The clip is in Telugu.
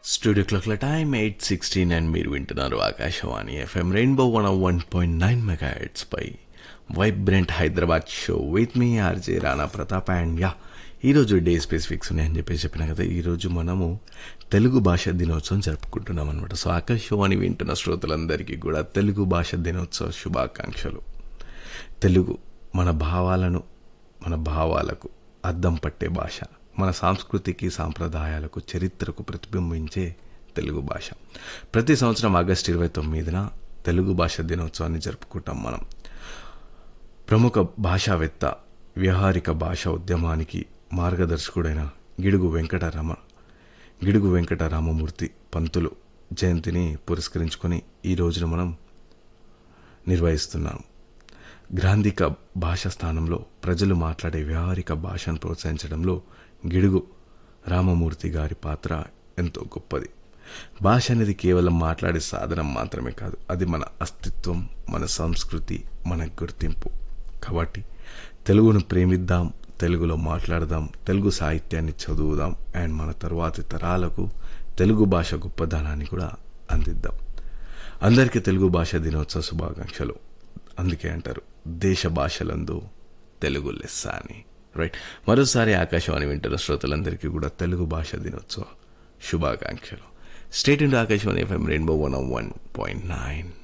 స్టూడియో క్లాక్ల టైం ఎయిట్ సిక్స్టీన్ అండ్ మీరు వింటున్నారు Akashvani FM rainbow one one point nine mega పై vibrant Hyderabad show with me RJ Rana Pratap and yeah ఈరోజు డే స్పెసిఫిక్స్ ఉన్నాయని చెప్పేసి చెప్పిన కదా ఈరోజు మనము తెలుగు భాష దినోత్సవం జరుపుకుంటున్నాం అనమాట సో ఆకాశవాణి వింటున్న శ్రోతలందరికీ కూడా తెలుగు భాష దినోత్సవ శుభాకాంక్షలు తెలుగు మన భావాలను మన భావాలకు అద్దం పట్టే భాష మన సంస్కృతికి సాంప్రదాయాలకు చరిత్రకు ప్రతిబింబించే తెలుగు భాష ప్రతి సంవత్సరం ఆగస్టు ఇరవై తొమ్మిదిన తెలుగు భాష దినోత్సవాన్ని జరుపుకుంటాం మనం ప్రముఖ భాషావేత్త వ్యవహారిక భాష ఉద్యమానికి మార్గదర్శకుడైన గిడుగు వెంకటరమ గిడుగు వెంకటరామమూర్తి పంతులు జయంతిని పురస్కరించుకొని ఈ రోజున మనం నిర్వహిస్తున్నాం గ్రాంధిక భాష స్థానంలో ప్రజలు మాట్లాడే వ్యవహారిక భాషను ప్రోత్సహించడంలో గిడుగు రామమూర్తి గారి పాత్ర ఎంతో గొప్పది భాష అనేది కేవలం మాట్లాడే సాధనం మాత్రమే కాదు అది మన అస్తిత్వం మన సంస్కృతి మన గుర్తింపు కాబట్టి తెలుగును ప్రేమిద్దాం తెలుగులో మాట్లాడదాం తెలుగు సాహిత్యాన్ని చదువుదాం అండ్ మన తరువాతి తరాలకు తెలుగు భాష గొప్పదనాన్ని కూడా అందిద్దాం అందరికీ తెలుగు భాష దినోత్సవ శుభాకాంక్షలు అందుకే అంటారు దేశ భాషలందు తెలుగు లెస్స అని రైట్ మరోసారి ఆకాశవాణి వింటున్న శ్రోతలందరికీ కూడా తెలుగు భాష దినోత్సవ శుభాకాంక్షలు state into Akashvani FM rainbow one one point nine